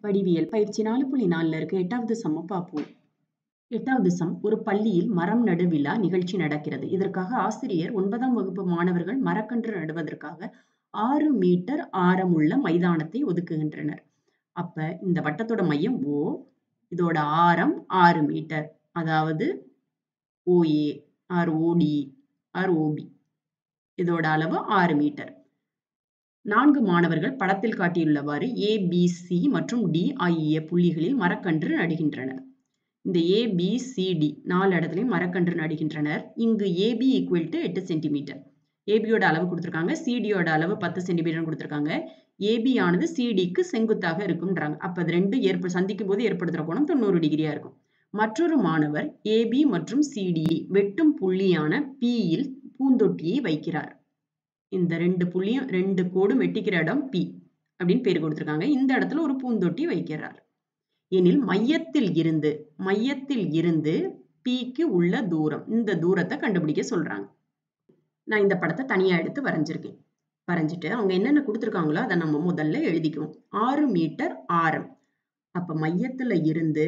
வடிவியல் பயிற்சி நாலு புள்ளி நாலுல இருக்க எட்டாவது சம்ம பார்ப்போம் எட்டாவது சம் ஒரு பள்ளியில் மரம் நடு விழா நிகழ்ச்சி நடக்கிறது இதற்காக ஆசிரியர் ஒன்பதாம் வகுப்பு மாணவர்கள் மரக்கன்று நடுவதற்காக ஆறு மீட்டர் ஆரமுள்ள மைதானத்தை ஒதுக்குகின்றனர் அப்ப இந்த வட்டத்தோட மையம் ஓ இதோட ஆரம் ஆறு மீட்டர் அதாவது OA or OD or OB இதோட அளவு ஆறு மீட்டர் நான்கு மாணவர்கள் படத்தில் காட்டியுள்ளவாறு ஏ பி சி மற்றும் டி ஆகிய புள்ளிகளில் மரக்கன்று நடுகின்றனர் இந்த ஏ பி சி டி நாலு இடத்துலையும் மரக்கன்று நடுகின்றனர் இங்கு ஏபி ஈக்குவல் டு எட்டு சென்டிமீட்டர் ஏபியோட அளவு கொடுத்துருக்காங்க சிடியோட அளவு பத்து சென்டிமீட்டர் கொடுத்துருக்காங்க ஏபி ஆனது சிடிக்கு செங்குத்தாக இருக்கும்ன்றாங்க அப்ப அது ரெண்டும் ஏற்ப சந்திக்கும் போது ஏற்படுத்துற கோணம் தொண்ணூறு டிகிரியா இருக்கும் மற்றொரு மாணவர் ஏபி மற்றும் சிடி வெட்டும் புள்ளியான பியில் பூந்தொட்டியை வைக்கிறார் இந்த ரெண்டு புள்ளியும் ரெண்டு கோடும் வெட்டிக்கிற இடம் பி அப்படின்னு பேர் கொடுத்துருக்காங்க இந்த இடத்துல ஒரு பூந்தொட்டி வைக்கிறார் எனில் மையத்தில் இருந்து மையத்தில் இருந்து பிக்கு உள்ள தூரம் இந்த தூரத்தை கண்டுபிடிக்க சொல்றாங்க நான் இந்த படத்தை தனியா எடுத்து வரைஞ்சிருக்கேன் வரைஞ்சிட்டு அவங்க என்னென்ன கொடுத்துருக்காங்களோ அதை நம்ம முதல்ல எழுதிக்குவோம் ஆறு மீட்டர் ஆரம் அப்ப மையத்துல இருந்து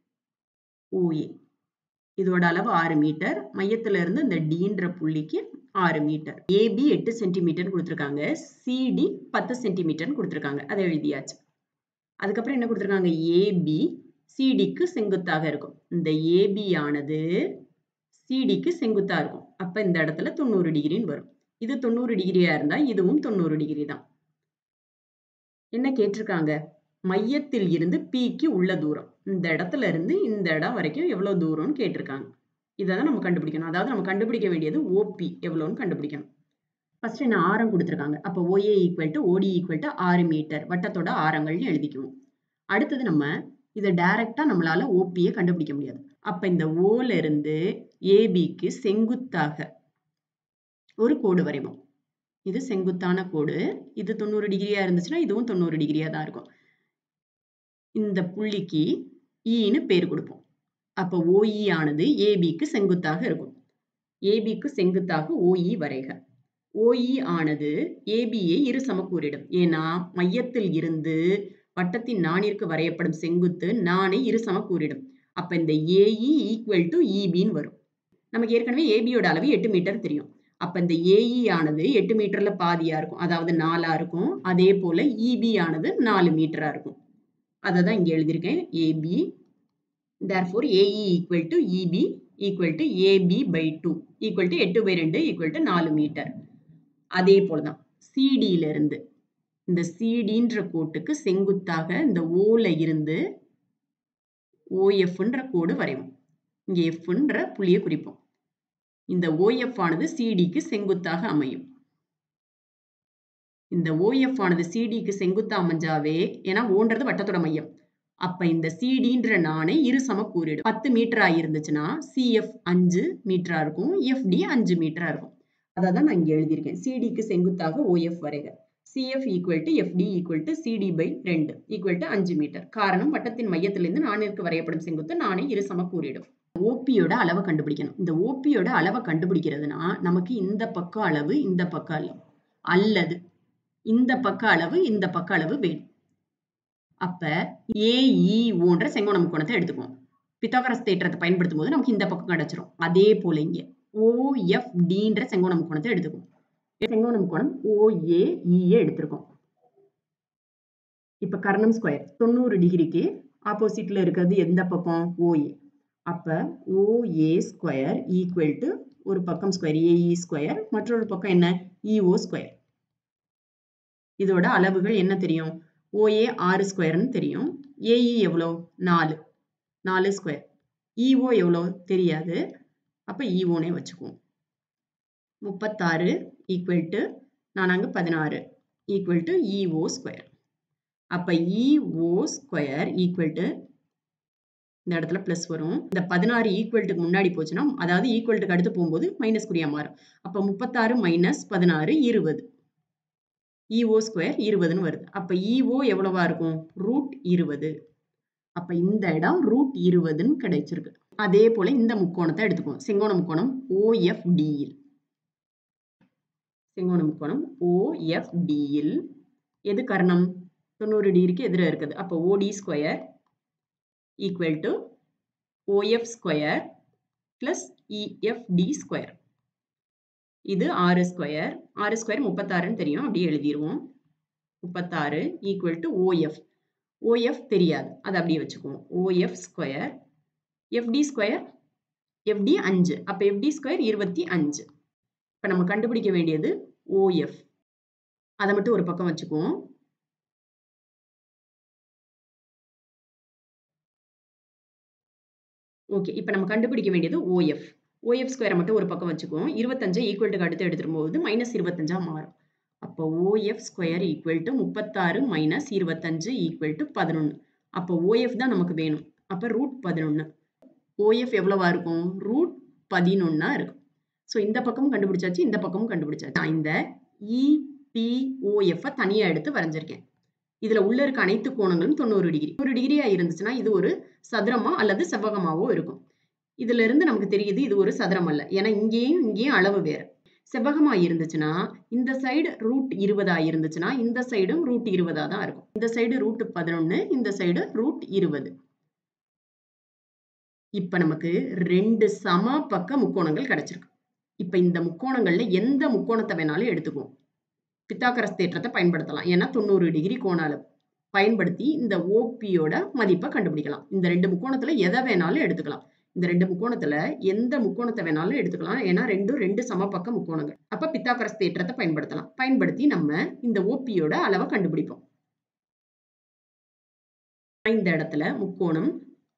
ஓஏ இதோட அளவு ஆறு மீட்டர் மையத்துல இருந்து இந்த டீன்ற புள்ளிக்கு ஆறு மீட்டர் ஏபி எட்டு சென்டிமீட்டர் கொடுத்துருக்காங்க சிடி பத்து சென்டிமீட்டர் கொடுத்துருக்காங்க அதை எழுதியாச்சு அதுக்கப்புறம் என்ன கொடுத்துருக்காங்க ஏபி சிடிக்கு செங்குத்தாக இருக்கும் இந்த ஏபி ஆனது சிடிக்கு செங்குத்தா இருக்கும் அப்ப இந்த இடத்துல தொண்ணூறு டிகிரின்னு வரும் இது தொண்ணூறு டிகிரியா இருந்தா இதுவும் தொண்ணூறு டிகிரி தான் என்ன கேட்டிருக்காங்க மையத்தில் இருந்து பிக்கு உள்ள தூரம் இந்த இடத்துல இருந்து இந்த இடம் வரைக்கும் எவ்வளவு தூரம்னு கேட்டிருக்காங்க இதை தான் நம்ம கண்டுபிடிக்கணும் அதாவது நம்ம கண்டுபிடிக்க வேண்டியது ஓபி எவ்வளோன்னு கண்டுபிடிக்கணும் ஃபர்ஸ்ட் என்ன ஆரம் கொடுத்துருக்காங்க அப்போ OA equal to OD equal to ஆறு மீட்டர் வட்டத்தோட ஆரங்கள்னு எழுதிக்குவோம் அடுத்தது நம்ம இதை டைரக்டா நம்மளால ஓபியை கண்டுபிடிக்க முடியாது அப்ப இந்த ஓல இருந்து ஏபிக்கு செங்குத்தாக ஒரு கோடு வரைவோம் இது செங்குத்தான கோடு இது தொண்ணூறு டிகிரியா இருந்துச்சுன்னா இதுவும் தொண்ணூறு டிகிரியா தான் இருக்கும் இந்த புள்ளிக்கு ஈன்னு பேர் கொடுப்போம் அப்ப ஓஇ ஆனது ஏபிக்கு செங்குத்தாக இருக்கும் ஏபிக்கு செங்குத்தாக ஓஇ வரைக ஓஇ ஆனது ஏபியை இரு சமக்கூறிடும் ஏன்னா மையத்தில் இருந்து வட்டத்தின் நாணிற்கு வரையப்படும் செங்குத்து நாணை இரு சமக்கூறிடும் அப்ப இந்த ஏஇ ஈக்குவல் டு இபின்னு வரும் நமக்கு ஏற்கனவே ஏபியோட அளவு எட்டு மீட்டர் தெரியும் அப்ப இந்த ஏஇ ஆனது எட்டு மீட்டர்ல பாதியா இருக்கும் அதாவது நாலா இருக்கும் அதே போல இபி ஆனது நாலு மீட்டரா இருக்கும் அதை தான் இங்க எழுதியிருக்கேன் AB therefore AE equal to EB equal to AB by two equal to எட்டு பை ரெண்டு ஈக்குவல் டு நாலு மீட்டர் அதே போலதான் சிடியில இருந்து இந்த சிடின்ற கோட்டுக்கு செங்குத்தாக இந்த ஓல இருந்து ஓஎஃப்ன்ற கோடு வரைவோம் இங்க எஃப்ன்ற புள்ளியை குறிப்போம் இந்த ஓஎஃப் ஆனது சிடிக்கு செங்குத்தாக அமையும் இந்த ஓஎஃப் ஆனது சிடிக்கு செங்குத்தா அமைஞ்சாவே ஏன்னா ஓன்றது வட்டத்தோட மையம் அப்ப இந்த சிடின்ற நாணை இரு சம கூறிடும் பத்து மீட்டரா இருந்துச்சுன்னா சிஎஃப் அஞ்சு மீட்டரா இருக்கும் எஃப்டி அஞ்சு மீட்டரா இருக்கும் அதை தான் நான் இங்க எழுதியிருக்கேன் சிடிக்கு செங்குத்தாக ஓஎஃப் வரைக CF equal to FD equal to CD by ரெண்டு ஈக்குவல் டு அஞ்சு மீட்டர் காரணம் வட்டத்தின் மையத்திலிருந்து நாணிற்கு வரையப்படும் செங்குத்து நாணை இரு சம கூறிடும் ஓபியோட அளவை கண்டுபிடிக்கணும் இந்த ஓபியோட அளவை கண்டுபிடிக்கிறதுனா நமக்கு இந்த பக்க அளவு இந்த பக்க அளவு அல்லது இந்த பக்க அளவு இந்த பக்க அளவு வேணும் அப்ப ஏஇஓன்ற செங்கோண முக்கோணத்தை எடுத்துக்குவோம் பித்தாகரஸ் தேற்றத்தை பயன்படுத்தும் போது நமக்கு இந்த பக்கம் கிடைச்சிரும் அதே போல இங்க ஓஎஃப்டின்ற செங்கோண முக்கோணத்தை எடுத்துக்குவோம் செங்கோண முக்கோணம் ஓஏஇஏ எடுத்திருக்கோம் இப்ப கர்ணம் ஸ்கொயர் தொண்ணூறு டிகிரிக்கு ஆப்போசிட்ல இருக்கிறது எந்த பக்கம் ஓஏ அப்ப ஓஏ ஸ்கொயர் ஈக்குவல் டு ஒரு பக்கம் ஸ்கொயர் ஏஇ ஸ்கொயர் மற்றொரு பக்கம் என்ன இஓ ஸ்கொயர் இதோட அளவுகள் என்ன தெரியும் ஓஏ ஆறு ஸ்கொயர்னு தெரியும் ஏஇ எவ்வளோ நாலு நாலு ஸ்கொயர் இஓ எவ்வளோ தெரியாது அப்போ இஓனே வச்சுக்குவோம் முப்பத்தாறு ஈக்குவல் டு நான் அங்கே பதினாறு ஈக்குவல் டு இஓ ஸ்கொயர் அப்போ இஓ ஸ்கொயர் ஈக்குவல் டு இந்த இடத்துல ப்ளஸ் வரும் இந்த பதினாறு ஈக்குவல்ட்டுக்கு முன்னாடி போச்சுன்னா அதாவது ஈக்குவல்ட்டுக்கு அடுத்து போகும்போது மைனஸ் குறியா மாறும் அப்போ முப்பத்தாறு மைனஸ் பதினாறு இருபது இஓ ஸ்கொயர் இருபதுன்னு வருது அப்ப இஓ எவ்வளவா இருக்கும் ரூட் இருபது அப்ப இந்த இடம் ரூட் இருபதுன்னு கிடைச்சிருக்கு அதே போல இந்த முக்கோணத்தை எடுத்துக்குவோம் செங்கோண முக்கோணம் ஓஎஃப்டியில் செங்கோண முக்கோணம் ஓஎஃப்டியில் எது கர்ணம் தொண்ணூறு டிகிரிக்கு எதிர இருக்குது அப்போ OD square equal to OF square plus EFD square இது ஆறு ஸ்கொயர் ஆறு ஸ்கொயர் முப்பத்தாறுன்னு தெரியும் அப்படியே எழுதிடுவோம் முப்பத்தாறு ஈக்குவல் டு ஓஎஃப் ஓஎஃப் தெரியாது அதை அப்படியே வச்சுக்குவோம் OF square FD square FD அஞ்சு அப்போ எஃப்டி ஸ்கொயர் இருபத்தி அஞ்சு இப்போ நம்ம கண்டுபிடிக்க வேண்டியது ஓஎஃப் அதை மட்டும் ஒரு பக்கம் வச்சுக்குவோம் ஓகே இப்போ நம்ம கண்டுபிடிக்க வேண்டியது ஓஎஃப் ஓஎஃப் ஸ்கொயரை மட்டும் ஒரு பக்கம் வச்சுக்குவோம் இருபத்தஞ்சை ஈக்குவல்ட்டுக்கு அடுத்து எடுத்துடும் போது மைனஸ் இருபத்தஞ்சா மாறும் அப்போ ஓஎஃப் ஸ்கொயர் ஈக்குவல் டு முப்பத்தாறு மைனஸ் இருபத்தஞ்சு ஈக்குவல் டு பதினொன்று அப்போ ஓஎஃப் தான் நமக்கு வேணும் அப்போ ரூட் பதினொன்று ஓஎஃப் எவ்வளவா இருக்கும் ரூட் பதினொன்னா இருக்கும் ஸோ இந்த பக்கமும் கண்டுபிடிச்சாச்சு இந்த பக்கமும் கண்டுபிடிச்சாச்சு நான் இந்த இபிஓஎஃப்பை தனியாக எடுத்து வரைஞ்சிருக்கேன் இதுல உள்ள இருக்க அனைத்து கோணங்களும் தொண்ணூறு டிகிரி ஒரு டிகிரியா இருந்துச்சுன்னா இது ஒரு சதுரமா அல்லது செவ்வகமாவோ இருக்கும் இதுல இருந்து நமக்கு தெரியுது இது ஒரு சதுரம் அல்ல ஏன்னா இங்கேயும் இங்கேயும் அளவு வேற செவ்வகமா இருந்துச்சுன்னா இந்த சைடு ரூட் இருபதா இருந்துச்சுன்னா இந்த சைடும் ரூட் இருபதா தான் இருக்கும் இந்த சைடு ரூட் பதினொன்னு இந்த சைடு ரூட் இருபது இப்ப நமக்கு ரெண்டு சம பக்க முக்கோணங்கள் கிடைச்சிருக்கு இப்ப இந்த முக்கோணங்கள்ல எந்த முக்கோணத்தை வேணாலும் எடுத்துக்குவோம் பித்தாகரஸ் தேற்றத்தை பயன்படுத்தலாம் ஏன்னா தொண்ணூறு டிகிரி கோண அளவு பயன்படுத்தி இந்த ஓபியோட மதிப்பை கண்டுபிடிக்கலாம் இந்த ரெண்டு முக்கோணத்துல எதை வேணாலும் எடுத்துக்கலாம் இந்த ரெண்டு முக்கோணத்துல எந்த முக்கோணத்தை வேணாலும் எடுத்துக்கலாம் ஏன்னா ரெண்டும் ரெண்டு சமபக்க முக்கோணங்கள் அப்ப பித்தாகரஸ் தேற்றத்தை பயன்படுத்தலாம் பயன்படுத்தி நம்ம இந்த ஓபியோட அளவை கண்டுபிடிப்போம் இந்த இடத்துல முக்கோணம்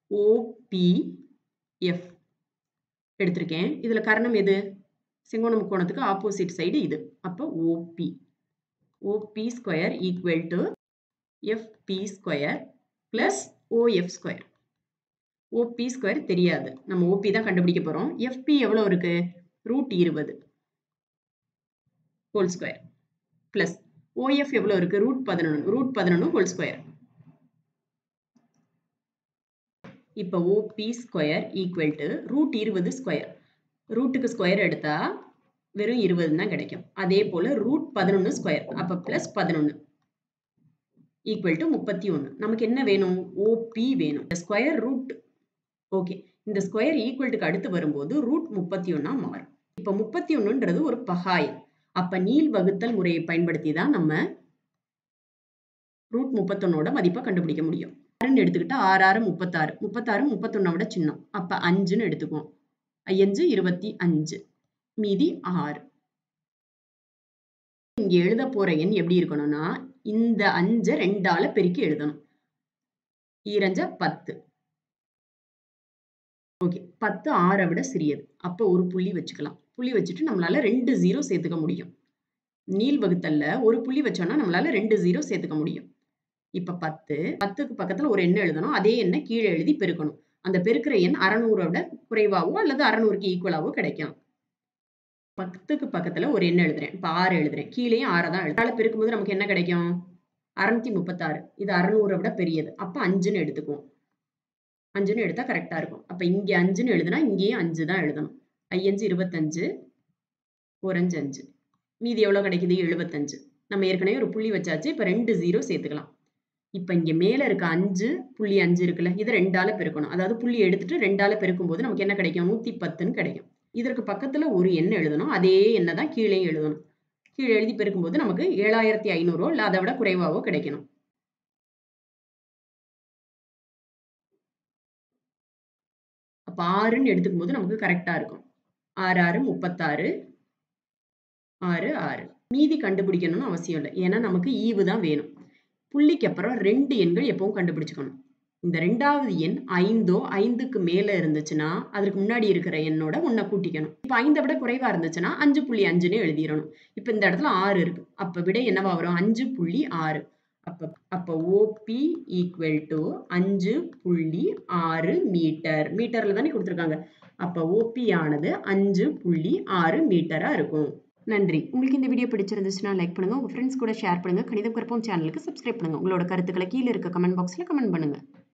ஓபிஎஃப் எடுத்திருக்கேன் இதுல கரணம் எது செங்கோண முக்கோணத்துக்கு ஆப்போசிட் சைடு இது அப்போ OB OB square equal to FB square plus OF square OB square தெரியாது நம்ம ஓபி தான் கண்டுபிடிக்க போறோம் எஃப்பி எவ்வளோ இருக்கு ரூட் இருபது ஹோல் ஸ்கொயர் பிளஸ் ஓஎஃப் எவ்வளோ இருக்கு ரூட் பதினொன்று ரூட் பதினொன்று ஹோல் ஸ்கொயர் இப்போ OB square equal to root இருபது ஸ்கொயர் ரூட்டுக்கு ஸ்கொயர் எடுத்தா வெறும் இருபது தான் கிடைக்கும் அதே போல ரூட் பதினொன்று ஸ்கொயர் அப்போ பிளஸ் பதினொன்று ஈக்குவல் டு முப்பத்தி ஒன்று நமக்கு என்ன வேணும் ஓபி வேணும் இந்த ஸ்கொயர் ரூட் ஓகே இந்த ஸ்கொயர் ஈக்குவல்ட்டுக்கு அடுத்து வரும்போது ரூட் முப்பத்தி ஒன்றா மாறும் இப்போ முப்பத்தி ஒன்றுன்றது ஒரு பகாயம் அப்போ நீள் வகுத்தல் முறையை பயன்படுத்தி தான் நம்ம ரூட் முப்பத்தொன்னோட மதிப்பை கண்டுபிடிக்க முடியும் ஆறுன்னு எடுத்துக்கிட்டா ஆறு ஆறு முப்பத்தாறு முப்பத்தாறு முப்பத்தொன்னை விட சின்னம் அப்போ அஞ்சுன்னு எடுத்துக்குவோம் ஐயஞ்சு இருபத்தி அஞ்சு மீதி ஆறு இங்க எழுத போற எண் எப்படி இருக்கணும்னா இந்த அஞ்சை ரெண்டால பெருக்கி எழுதணும் ஈரஞ்ச பத்து ஓகே பத்து ஆறை விட சிறியது அப்போ ஒரு புள்ளி வச்சுக்கலாம் புள்ளி வச்சுட்டு நம்மளால ரெண்டு ஜீரோ சேர்த்துக்க முடியும் நீள் வகுத்தல்ல ஒரு புள்ளி வச்சோம்னா நம்மளால ரெண்டு ஜீரோ சேர்த்துக்க முடியும் இப்ப பத்து பத்துக்கு பக்கத்துல ஒரு எண்ணை எழுதணும் அதே எண்ணை கீழே எழுதி பெருக்கணும் அந்த பெருக்கிற எண் அறநூறோட குறைவாவோ அல்லது அறநூறுக்கு ஈக்குவலாவோ கிடைக்கும் பத்துக்கு பக்கத்துல ஒரு எண்ணை எழுதுறேன் இப்ப ஆறு எழுதுறேன் கீழேயும் ஆறை தான் எழுதுறேன் பெருக்கும்போது நமக்கு என்ன கிடைக்கும் அறுநூத்தி முப்பத்தாறு இது அறநூறை விட பெரியது அப்ப அஞ்சுன்னு எடுத்துக்குவோம் அஞ்சுன்னு எடுத்தா கரெக்டா இருக்கும் அப்ப இங்க அஞ்சுன்னு எழுதுனா இங்கேயும் அஞ்சு தான் எழுதணும் ஐயஞ்சு இருபத்தஞ்சு ஒரு அஞ்சு அஞ்சு மீதி எவ்வளவு கிடைக்குது எழுபத்தஞ்சு நம்ம ஏற்கனவே ஒரு புள்ளி வச்சாச்சு இப்ப ரெண்டு ஜீரோ சேர்த்துக்கலாம் இப்ப இங்க மேல இருக்க அஞ்சு புள்ளி அஞ்சு இருக்குல்ல இதை ரெண்டால பெருக்கணும் அதாவது புள்ளி எடுத்துட்டு ரெண்டால பெருக்கும் போது நமக்கு என்ன கிடைக்கும் நூத்தி பத்துன்னு கிடைக்கும் இதற்கு பக்கத்துல ஒரு எண் எழுதணும் அதே எண்ணை தான் கீழே எழுதணும் கீழே எழுதி பெருக்கும் போது நமக்கு ஏழாயிரத்தி ஐநூறோ இல்ல அதை விட குறைவாவோ கிடைக்கணும் அப்ப ஆறுன்னு எடுத்துக்கும் போது நமக்கு கரெக்டா இருக்கும் ஆறு ஆறு முப்பத்தாறு ஆறு ஆறு மீதி கண்டுபிடிக்கணும்னு அவசியம் இல்லை ஏன்னா நமக்கு ஈவு தான் வேணும் புள்ளிக்கு அப்புறம் ரெண்டு எண்கள் எப்பவும் கண்டுபிடிச்சுக்கணும் இந்த ரெண்டாவது எண் ஐந்தோ ஐந்துக்கு மேல இருந்துச்சுன்னா அதுக்கு முன்னாடி இருக்கிற எண்ணோட ஒன்ன கூட்டிக்கணும் இப்ப ஐந்தை விட குறைவா இருந்துச்சுன்னா அஞ்சு புள்ளி அஞ்சுன்னு எழுதிடணும் இப்ப இந்த இடத்துல ஆறு இருக்கு அப்ப விட என்னவா வரும் அஞ்சு புள்ளி ஆறு அப்ப அப்ப ஓபி ஈக்குவல் டு அஞ்சு புள்ளி ஆறு மீட்டர் மீட்டர்ல தானே கொடுத்துருக்காங்க அப்ப ஓபி ஆனது அஞ்சு புள்ளி ஆறு மீட்டரா இருக்கும் நன்றி உங்களுக்கு இந்த வீடியோ பிடிச்சிருந்துச்சுன்னா லைக் பண்ணுங்க உங்க ஃப்ரெண்ட்ஸ் கூட ஷேர் பண்ணுங்க கணிதம் கற்போம் சேனலுக்கு சப்ஸ்கிரைப் பண்ணுங்க உங்களோட கருத்துக்களை கீழே இருக்க கமெண்ட் பாக்ஸ்ல கமெண்ட் பண்ணுங்க